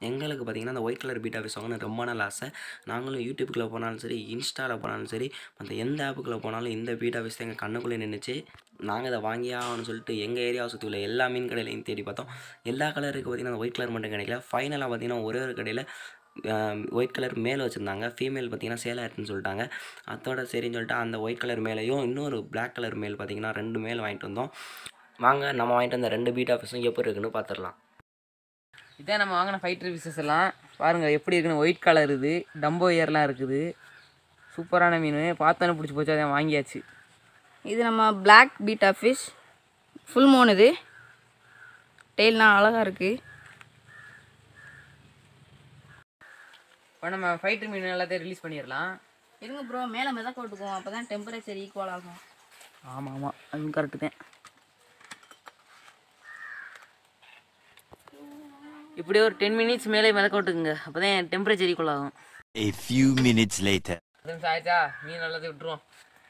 எங்களுக்கு பார்த்திங்கன்னா அந்த ஒயிட் கலர் பீட்டா ஃபிஷ் வாங்கணும் ரொம்ப நாள் ஆசை நாங்களும் யூடியூப்புக்குள்ளே போனாலும் சரி இன்ஸ்டாவில் போனாலும் சரி மற்ற எந்த ஆப்புக்குள்ளே போனாலும் இந்த பீட்டா ஃபிஷ் தான் எங்கள் கண்ணுக்குள்ளே நின்றுச்சு நாங்கள் இதை வாங்கியே ஆகணும்னு சொல்லிட்டு எங்கள் ஏரியாவை சுற்றி உள்ள எல்லா மீன் கடையிலையும் தேடி பார்த்தோம் எல்லா கலருக்கு பார்த்திங்கன்னா அந்த ஒயிட் கலர் மட்டும் கிடைக்கல ஃபைனலாக பார்த்திங்கன்னா ஒரே ஒரு கடையில் ஒயிட் கலர் மேல் வச்சுருந்தாங்க ஃபீமேல் பார்த்திங்கன்னா சேல் ஆயிட்டுன்னு சொல்லிட்டாங்க அதோட சரின்னு சொல்லிட்டு அந்த ஒயிட் கலர் மேலேயும் இன்னொரு பிளாக் கலர் மேல் பார்த்திங்கன்னா ரெண்டு மேல் வாங்கிட்டு வந்தோம் வாங்க நம்ம வாங்கிட்டு வந்த ரெண்டு பீட்டா ஃபிஷும் எப்படி இருக்குன்னு பார்த்துடலாம் இதான் நம்ம வாங்கின ஃபைட்டர் பீசஸ் எல்லாம் பாருங்கள் எப்படி இருக்குன்னு ஒயிட் கலர் இது டம்போ இயர்லாம் இருக்குது சூப்பரான மீன் பார்த்தோன்னே பிடிச்சி போச்சு அதான் வாங்கியாச்சு இது நம்ம black betta fish full moon இது டெய்ல்லாம் அழகாக இருக்குது இப்போ நம்ம ஃபைட்டர் மீன் எல்லாத்தையும் ரிலீஸ் பண்ணிடலாம் இருங்க ப்ரோ மேலே மிதக்க விட்டுக்குவோம் அப்போ தான் டெம்பரேச்சர் ஈக்குவல் ஆகும் ஆமாம் ஆமாம் அது கரெக்டு தான் இப்படியே ஒரு டென் மினிட்ஸ் மேலே மிதக்க விட்டுக்குங்க அப்போ தான் டெம்பரேச்சர் ஈக்குவல் ஆகும் A few minutes later. பத்து நிமிஷம் ஆயிடுச்சா மீன் எல்லாத்தையும் விட்டுருவோம்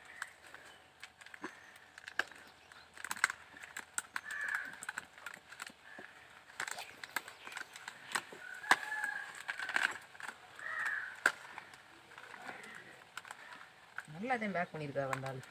நல்லாத்தையும் பேக் பண்ணியிருக்கா வந்தாலும்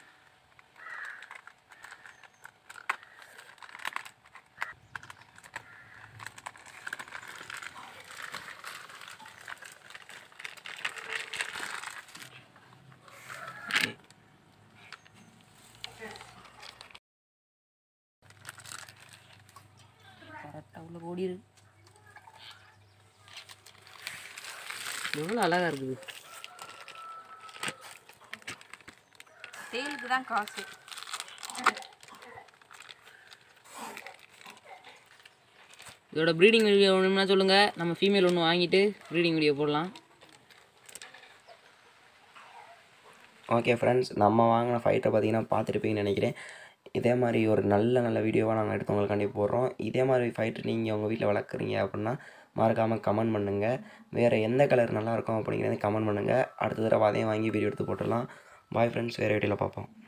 கரெக்டாக உள்ள ஓடிடு எவ்வளோ அழகாக இருக்குது டெய்லுக்கு தான் காசு இதோட ப்ரீடிங் வீடியோ வேணும்னா சொல்லுங்கள் நம்ம ஃபீமேல் ஒன்று வாங்கிட்டு ப்ரீடிங் வீடியோ போடலாம் ஓகே ஃப்ரெண்ட்ஸ் நம்ம வாங்கின ஃபைட்டை பார்த்தீங்கன்னா பார்த்துருப்பீங்கன்னு நினைக்கிறேன் இதே மாதிரி ஒரு நல்ல நல்ல வீடியோவாக நாங்கள் எடுத்து உங்களுக்காண்டி போடுறோம் இதே மாதிரி ஃபைட்டு நீங்கள் உங்கள் வீட்டில் வளர்க்குறீங்க அப்படின்னா மறக்காமல் கமெண்ட் பண்ணுங்கள் வேறு எந்த கலர் நல்லாயிருக்கும் அப்படிங்கிறத கமெண்ட் பண்ணுங்கள் அடுத்த தடவை அதையும் வாங்கி வீடியோ எடுத்து போட்டுடலாம் பாய் ஃப்ரெண்ட்ஸ் வேறு வீடியோவில் பார்ப்போம்